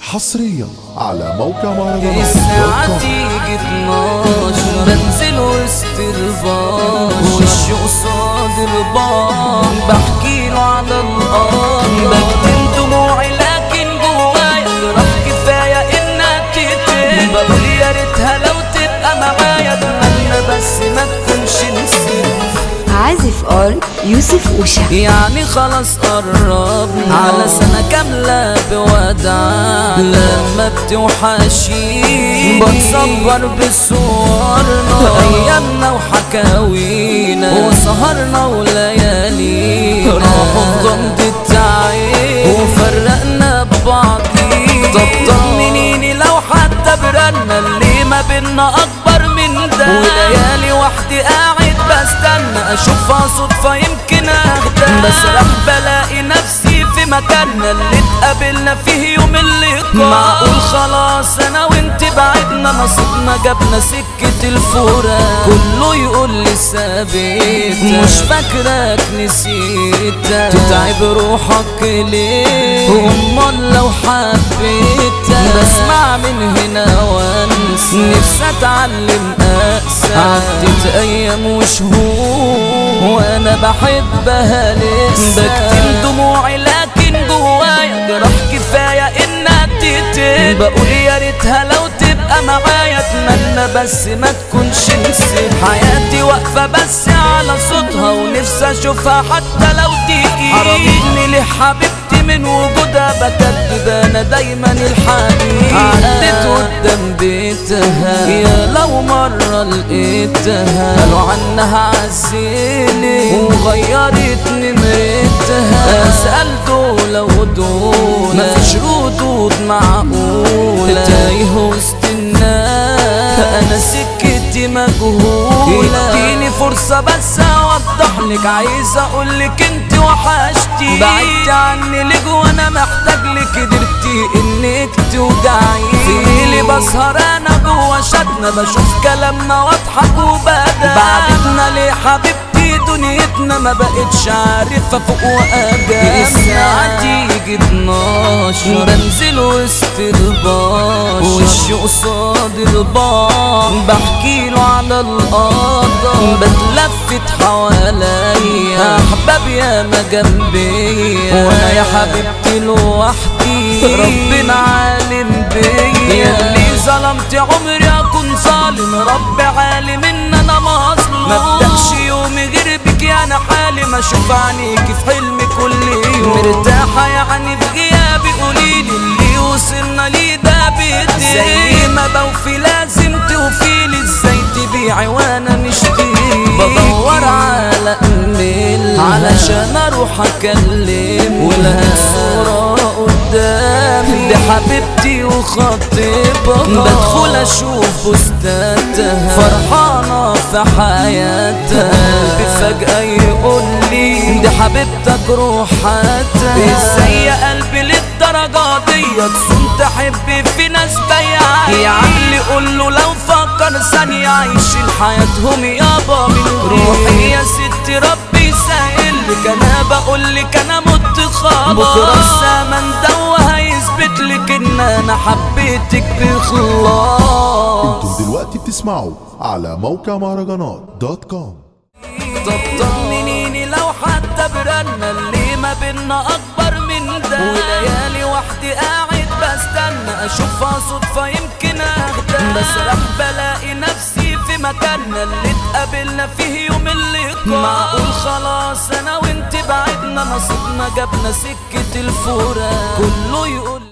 حصريا على موقع مهرجانات الساعة دوت كوم. تيجي 12 بنزل وسط الباش وشي قصاد البار بحكي له على الارض بكتم دموعي لكن جوايا جراح كفاية انها تقتل بقول يا ريتها لو تبقى معايا اتمنى بس ما تكونش نسيت عازف ار يوسف وشا يعني خلاص قربنا على سنة كاملة بوداع لما بتوحشيني بتصبر بصورنا أيامنا وحكاوينا وسهرنا وليالينا راحوا في غمضة عين وفرقنا ببعضينا طب طمنيني لو حتى برنا اللي ما بينا أكبر من ده وليالي وحدي قاعد بستنى اشوفها صدفة يمكن اهدى بسرح بلاقي نفسي في مكاننا اللي اتقابلنا فيه يوم اللقاء معقول خلاص انا وانت بعدنا نصيبنا جابنا سكة الفراق كله يقول لي سابت مش فاكرك نسيتك تتعب روحك ليه امال لو حبيتك بسمع من هنا وانسى نفسي اتعلم اقسى عدت ايام وشهور وانا بحبها لسه بكتم دموعي لكن جوايا جراح كفايه انها تقتل بقول يا ريتها لو تبقى معايا اتمنى بس ما تكونش نسيت حياتي واقفه بس على صوتها ونفسي اشوفها حتى لو دقيقة حرمتني ليه حبيبتي من وجودها بكدب انا دايما الحقيقة عدت قدام بيتها يا لو مرة لقيتها قالوا عنها عزيلي وغيرت نمرتها اسأل دول ودول مفيش ردود معقولة تايه وسط الناس انا سكتي مجهولة اديني فرصة بس اوضح لك عايز اقول لك انت وحشتي بعدت عني ليك وانا محتاج لك قدرتي انك توجعي في ليلي بسهر انا جوا شدنا بشوف كلامنا واضحك وبدا بعدتنا ليه حبيبتي دنيتنا ما بقتش عارفة فوق وأجا الساعة تيجي 12 بنزل وسط البشر وشي قصاد البار بحكي له على القدر بتلفت حواليا أحباب يا ما جنبيا وأنا يا حبيبتي لوحدي ربنا عالم بيا ياللي ظلمت عمري أكون ظالم رب عالم إن أنا مظلوم ما بدأش يومي غير بك يا أنا حالي ما أشوف عينيكي في حلمي كل يوم مرتاحة يعني في غيابي قوليلي اللي وصلنا ليه ده بإيديك زي ما بوفي لازم توفيلي ازاي تبيعي وانا مشتري بدور على ايميل علشان اروح اكلم ولقيت صورة قدامي دي حبيبتي وخطيبها بدخل اشوف بوستاتها فرحانة في حياتها قلبي فجأة يقول لي دي حبيبتك روحاتها ازاي يا قلبي للدرجة دي تصوم تحب في ناس بياعة يا عقلي قول له لو فكر ثانية عايشين حياتهم يابا من روحي يا ستي ربي يسهل لك انا بقول لك انا مت خلاص بكره الزمن ده وهيثبت لك ان انا حبيتك بخلاص انتم دلوقتي بتسمعوا على موقع مهرجانات دوت كوم طب طمنيني لو حتى برنا اللي ما بينا اكبر من ده وليالي وحدي قاعد بستنى اشوفها صدفة يمكن اهدى بسرح بلاقي نفسي في مكاننا اللي اتقابلنا فيه يوم اللقاء معقول خلاص انا وانت بعدنا نصيبنا جابنا سكة الفراق كله يقول